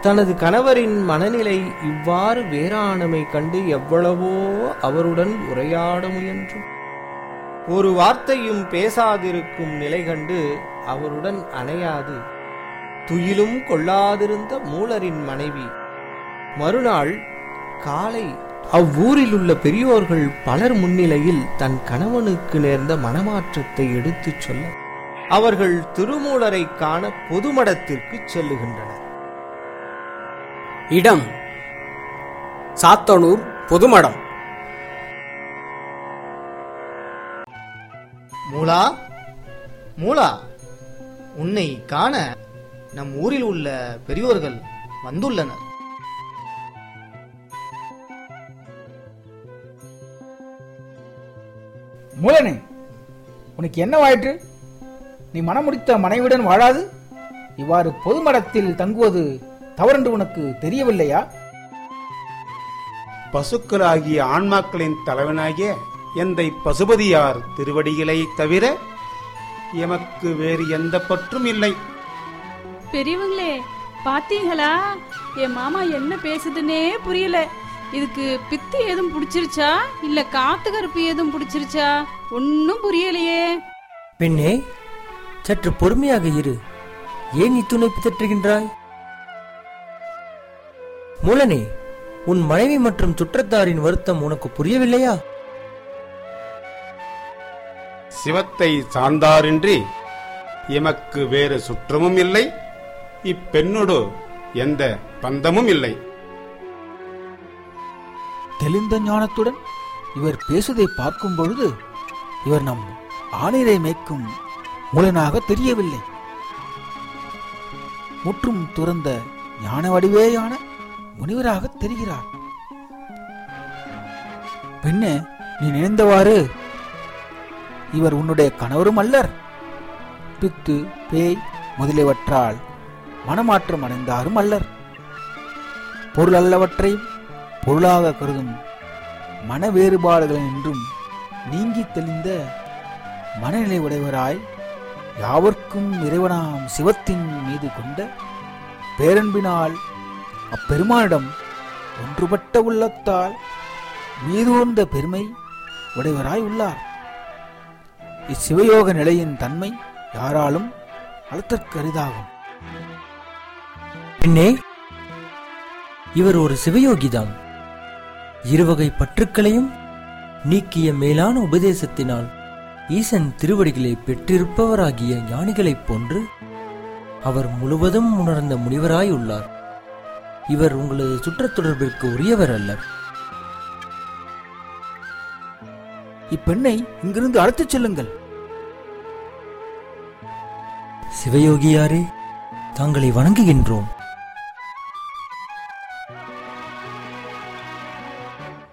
தனது கணவரின் மனநிலை இவ்வாறு வேறானமை கண்டு எவ்வளவோ அவருடன் உரையாட முயன்றும் ஒரு வார்த்தையும் பேசாதிருக்கும் நிலை கண்டு அவருடன் அணையாது துயிலும் கொள்ளாதிருந்த மூலரின் மனைவி மறுநாள் காலை அவ்வூரில் உள்ள பெரியோர்கள் பலர் முன்னிலையில் தன் கணவனுக்கு நேர்ந்த மனமாற்றத்தை எடுத்துச் சொல்ல அவர்கள் திருமூலரை காண பொதுமடத்திற்கு செல்லுகின்றனர் இடம் சாத்தனூர் பொதுமடம் மூலா மூலா உன்னை காண நம் ஊரில் உள்ள பெரியோர்கள் வந்துள்ளனர் மூலனே உனக்கு என்னவாயிற்று நீ மனமுடித்த மனைவியுடன் வாழாது இவ்வாறு பொதுமடத்தில் தங்குவது தவறென்று உனக்கு தெரியவில்லையா பசுக்களாகிய ஆன்மாக்களின் தலைவனாகிய எந்தை பசுபதியார் திருவடிகளை தவிர எமக்கு வேறு எந்த பற்றும் இல்லை பெரியவங்களே பாத்தீங்களா என் மாமா என்ன பேசுதுன்னே புரியல இதுக்கு பித்து எதுவும் பிடிச்சிருச்சா இல்ல காத்து கருப்பு எதுவும் பிடிச்சிருச்சா ஒன்னும் புரியலையே பெண்ணே சற்று பொறுமையாக இரு ஏன் இத்துணை பிதற்றுகின்றாய் மூலனே உன் மனைவி மற்றும் சுற்றத்தாரின் வருத்தம் உனக்கு புரியவில்லையா சிவத்தை சார்ந்தாரின்றி எமக்கு வேறு சுற்றமும் இல்லை இப்பெண்ணோடு எந்த பந்தமும் இல்லை தெளிந்த ஞானத்துடன் இவர் பேசுவதை பார்க்கும் பொழுது இவர் நம் ஆணிரை மேய்க்கும் மூலனாக தெரியவில்லை முற்றும் துறந்த ஞான வடிவேயான முனிவராக தெரிகிறார் பெண்ணே நீ நினைந்தவாறு இவர் உன்னுடைய கணவரும் அல்லர் பித்து பேய் முதலியவற்றால் மனமாற்றம் அடைந்தாரும் அல்லர் பொருள் அல்லவற்றையும் பொருளாக கருதும் மன வேறுபாடுகள் என்றும் நீங்கி தெளிந்த மனநிலை உடையவராய் யாவர்க்கும் இறைவனாம் சிவத்தின் மீது கொண்ட பேரன்பினால் அப்பெருமானிடம் ஒன்றுபட்ட உள்ளத்தால் மீதூர்ந்த பெருமை உடையவராய் உள்ளார் இச்சிவயோக நிலையின் தன்மை யாராலும் அளத்தற்கரிதாகும் பெண்ணே இவர் ஒரு சிவயோகிதான் இருவகை பற்றுக்களையும் நீக்கிய மேலான உபதேசத்தினால் ஈசன் திருவடிகளை பெற்றிருப்பவராகிய ஞானிகளைப் போன்று அவர் முழுவதும் உணர்ந்த முனிவராய் உள்ளார் இவர் உங்களது சுற்றத் தொடர்பிற்கு உரியவர் அல்லர் இப்பெண்ணை இங்கிருந்து அழைத்துச் செல்லுங்கள் சிவயோகியாரே தாங்களை வணங்குகின்றோம்